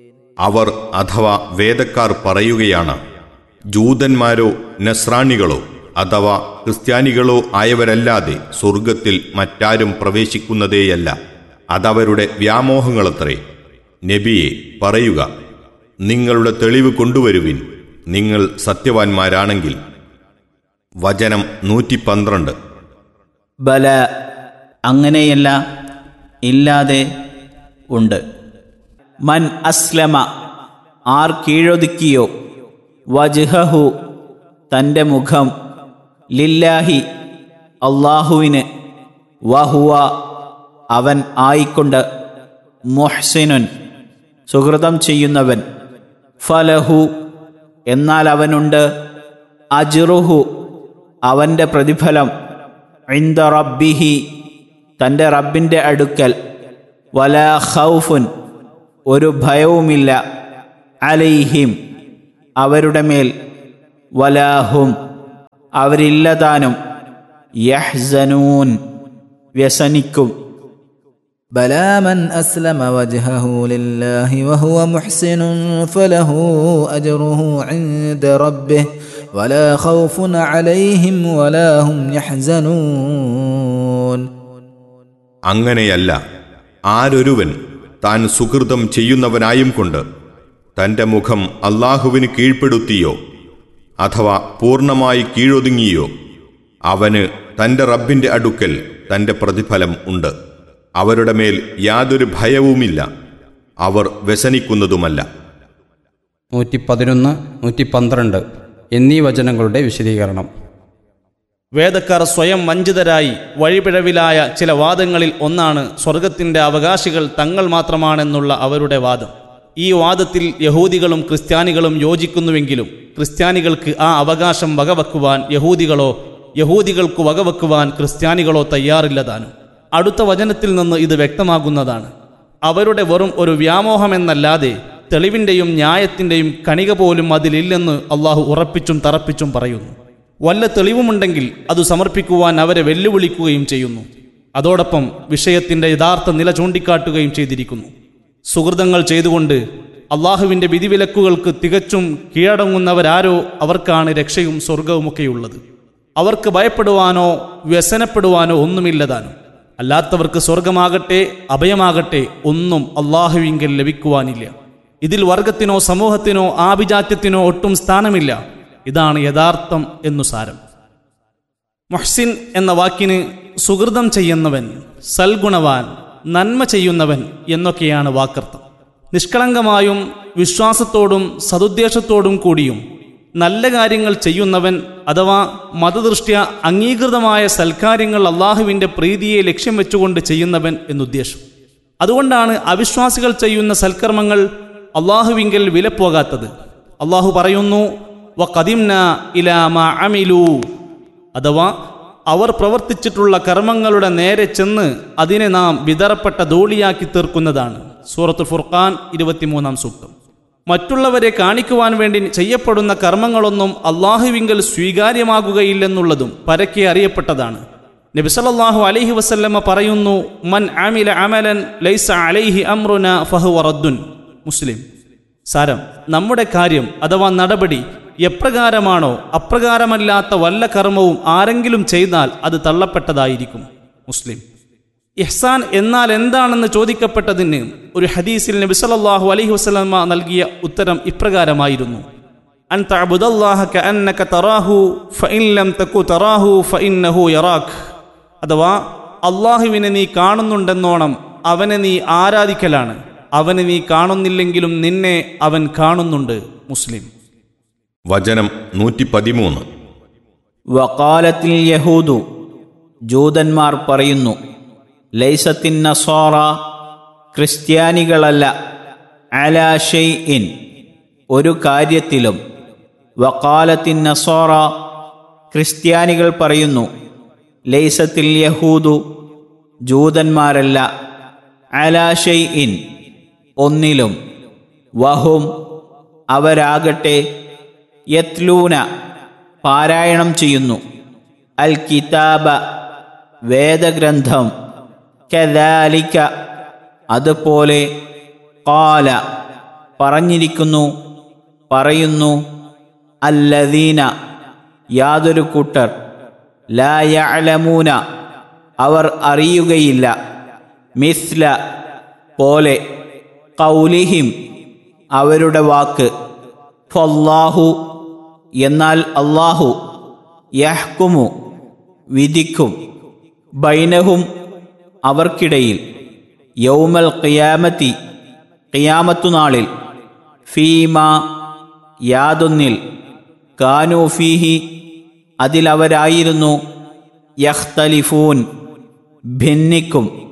അവർ അഥവാ വേദക്കാർ പറയുകയാണ് ജൂതന്മാരോ നസ്രാണികളോ അഥവാ ക്രിസ്ത്യാനികളോ ആയവരല്ലാതെ സ്വർഗത്തിൽ മറ്റാരും പ്രവേശിക്കുന്നതേയല്ല അതവരുടെ വ്യാമോഹങ്ങളത്രേ നബിയെ പറയുക നിങ്ങളുടെ തെളിവ് കൊണ്ടുവരുവിൻ നിങ്ങൾ സത്യവാൻമാരാണെങ്കിൽ വചനം നൂറ്റി പന്ത്രണ്ട് ബല അങ്ങനെയല്ല ഇല്ലാതെ ഉണ്ട് മൻ അസ്ലമ ആർ കീഴൊതുക്കിയോ വജ്ഹഹു തൻ്റെ മുഖം ലില്ലാഹി അള്ളാഹുവിന് വഹുവ അവൻ ആയിക്കൊണ്ട് മുഹ്സിനുൻ സുഹൃതം ചെയ്യുന്നവൻ ഫലഹു എന്നാൽ അവനുണ്ട് അജ്റുഹു അവൻ്റെ പ്രതിഫലം ഇന്ദ റബ്ബിഹി തൻ്റെ റബ്ബിൻ്റെ അടുക്കൽ വലാ ഖൗഫുൻ ഒരു ഭയവുമില്ല അലൈഹിം അവരുടെ മേൽ വലാഹും അവരില്ലതാനും യഹ്സനൂൻ വ്യസനിക്കും بلى من أسلم وجهه لله وهو محسن فله أجره عند ربه ولا خوف عليهم ولا هم يحزنون അങ്ങനെയല്ല ആരൊരുവൻ താൻ സുഹൃതം ചെയ്യുന്നവനായും കൊണ്ട് തന്റെ മുഖം അള്ളാഹുവിന് കീഴ്പ്പെടുത്തിയോ അഥവാ പൂർണ്ണമായി കീഴൊതുങ്ങിയോ അവന് തന്റെ റബ്ബിന്റെ അടുക്കൽ തന്റെ പ്രതിഫലം ഉണ്ട് അവരുടെ മേൽ യാതൊരു ഭയവുമില്ല അവർ വ്യസനിക്കുന്നതുമല്ല നൂറ്റി പതിനൊന്ന് നൂറ്റി പന്ത്രണ്ട് എന്നീ വചനങ്ങളുടെ വിശദീകരണം വേദക്കാർ സ്വയം വഞ്ചിതരായി വഴിപിഴവിലായ ചില വാദങ്ങളിൽ ഒന്നാണ് സ്വർഗത്തിന്റെ അവകാശികൾ തങ്ങൾ മാത്രമാണെന്നുള്ള അവരുടെ വാദം ഈ വാദത്തിൽ യഹൂദികളും ക്രിസ്ത്യാനികളും യോജിക്കുന്നുവെങ്കിലും ക്രിസ്ത്യാനികൾക്ക് ആ അവകാശം വകവെക്കുവാൻ യഹൂദികളോ യഹൂദികൾക്കു വകവെക്കുവാൻ ക്രിസ്ത്യാനികളോ തയ്യാറില്ലതാനും അടുത്ത വചനത്തിൽ നിന്ന് ഇത് വ്യക്തമാകുന്നതാണ് അവരുടെ വെറും ഒരു വ്യാമോഹമെന്നല്ലാതെ തെളിവിൻ്റെയും ന്യായത്തിൻ്റെയും കണിക പോലും അതിലില്ലെന്ന് അള്ളാഹു ഉറപ്പിച്ചും തറപ്പിച്ചും പറയുന്നു വല്ല തെളിവുമുണ്ടെങ്കിൽ അത് സമർപ്പിക്കുവാൻ അവരെ വെല്ലുവിളിക്കുകയും ചെയ്യുന്നു അതോടൊപ്പം വിഷയത്തിൻ്റെ യഥാർത്ഥ നില ചൂണ്ടിക്കാട്ടുകയും ചെയ്തിരിക്കുന്നു സുഹൃതങ്ങൾ ചെയ്തുകൊണ്ട് അള്ളാഹുവിൻ്റെ വിധിവിലക്കുകൾക്ക് തികച്ചും കീഴടങ്ങുന്നവരാരോ അവർക്കാണ് രക്ഷയും സ്വർഗവുമൊക്കെയുള്ളത് അവർക്ക് ഭയപ്പെടുവാനോ വ്യസനപ്പെടുവാനോ ഒന്നുമില്ലതാനും അല്ലാത്തവർക്ക് സ്വർഗമാകട്ടെ അഭയമാകട്ടെ ഒന്നും അള്ളാഹുവിങ്കൽ ലഭിക്കുവാനില്ല ഇതിൽ വർഗത്തിനോ സമൂഹത്തിനോ ആഭിജാത്യത്തിനോ ഒട്ടും സ്ഥാനമില്ല ഇതാണ് യഥാർത്ഥം എന്നു സാരം മുഹ്സിൻ എന്ന വാക്കിന് സുഹൃതം ചെയ്യുന്നവൻ സൽഗുണവാൻ നന്മ ചെയ്യുന്നവൻ എന്നൊക്കെയാണ് വാക്കർത്ഥം നിഷ്കളങ്കമായും വിശ്വാസത്തോടും സതുദ്ദേശത്തോടും കൂടിയും നല്ല കാര്യങ്ങൾ ചെയ്യുന്നവൻ അഥവാ മതദൃഷ്ട്യ അംഗീകൃതമായ സൽക്കാര്യങ്ങൾ അള്ളാഹുവിൻ്റെ പ്രീതിയെ ലക്ഷ്യം വെച്ചുകൊണ്ട് ചെയ്യുന്നവൻ എന്നുദ്ദേശം അതുകൊണ്ടാണ് അവിശ്വാസികൾ ചെയ്യുന്ന സൽക്കർമ്മങ്ങൾ അള്ളാഹുവിങ്കൽ വിലപ്പോകാത്തത് അള്ളാഹു പറയുന്നു വ കദിംന ഇലാമ അമിലു അഥവാ അവർ പ്രവർത്തിച്ചിട്ടുള്ള കർമ്മങ്ങളുടെ നേരെ ചെന്ന് അതിനെ നാം വിതറപ്പെട്ട ധൂളിയാക്കി തീർക്കുന്നതാണ് സൂറത്ത് ഫുർഖാൻ ഇരുപത്തിമൂന്നാം സൂക്തം മറ്റുള്ളവരെ കാണിക്കുവാൻ വേണ്ടി ചെയ്യപ്പെടുന്ന കർമ്മങ്ങളൊന്നും അള്ളാഹുവിങ്കൽ സ്വീകാര്യമാകുകയില്ലെന്നുള്ളതും പരക്കെ അറിയപ്പെട്ടതാണ് നബിസലല്ലാഹു അലൈഹി വസല്ലമ്മ പറയുന്നു മൻ ആമില അമലൻ ലൈസ അലൈഹി അമ്രുന ഫഹു റദ്ദുൻ മുസ്ലിം സാരം നമ്മുടെ കാര്യം അഥവാ നടപടി എപ്രകാരമാണോ അപ്രകാരമല്ലാത്ത വല്ല കർമ്മവും ആരെങ്കിലും ചെയ്താൽ അത് തള്ളപ്പെട്ടതായിരിക്കും മുസ്ലിം ഇഹ്സാൻ എന്നാൽ എന്താണെന്ന് ചോദിക്കപ്പെട്ടതിന് ഒരു ഹദീസിൽ നബി സല്ലല്ലാഹു അലൈഹി വസല്ലമ നൽകിയ ഉത്തരം ഇപ്രകാരമായിരുന്നു അൻ തഅബുദല്ലാഹ കഅന്നക തറാഹു ഫഇൻ ലം തകു തറാഹു ഫഇന്നഹു യറാഖ് അഥവാ അള്ളാഹുവിനെ നീ കാണുന്നുണ്ടെന്നോണം അവനെ നീ ആരാധിക്കലാണ് അവനെ നീ കാണുന്നില്ലെങ്കിലും നിന്നെ അവൻ കാണുന്നുണ്ട് മുസ്ലിം വചനം നൂറ്റി പതിമൂന്ന് വക്കാലത്തിൽ യഹൂദു ജൂതന്മാർ പറയുന്നു ലൈസത്തിൻ നസോറ ക്രിസ്ത്യാനികളല്ല അലാ ഷെയ് ഇൻ ഒരു കാര്യത്തിലും വക്കാലത്തിൻ നസോറ ക്രിസ്ത്യാനികൾ പറയുന്നു ലൈസത്തിൽ യഹൂദു ജൂതന്മാരല്ല അലാ ഷെയ് ഇൻ ഒന്നിലും വഹും അവരാകട്ടെ യത്ലൂന പാരായണം ചെയ്യുന്നു അൽ കിതാബ വേദഗ്രന്ഥം കദാലിക്ക അതുപോലെ കാല പറഞ്ഞിരിക്കുന്നു പറയുന്നു അല്ലദീന യാതൊരു കൂട്ടർ ലാ യഅലമൂന അവർ അറിയുകയില്ല മിസ്ല പോലെ കൗലിഹിം അവരുടെ വാക്ക് ഫല്ലാഹു എന്നാൽ അള്ളാഹു യഹ്കുമു വിധിക്കും ബൈനഹും അവർക്കിടയിൽ യൗമൽ ഖിയാമത്തി ഖിയാമത്തുനാളിൽ ഫീമ യാതൊന്നിൽ കാനു ഫീഹി അതിലവരായിരുന്നു യഖ്തലിഫൂൻ ഭിന്നിക്കും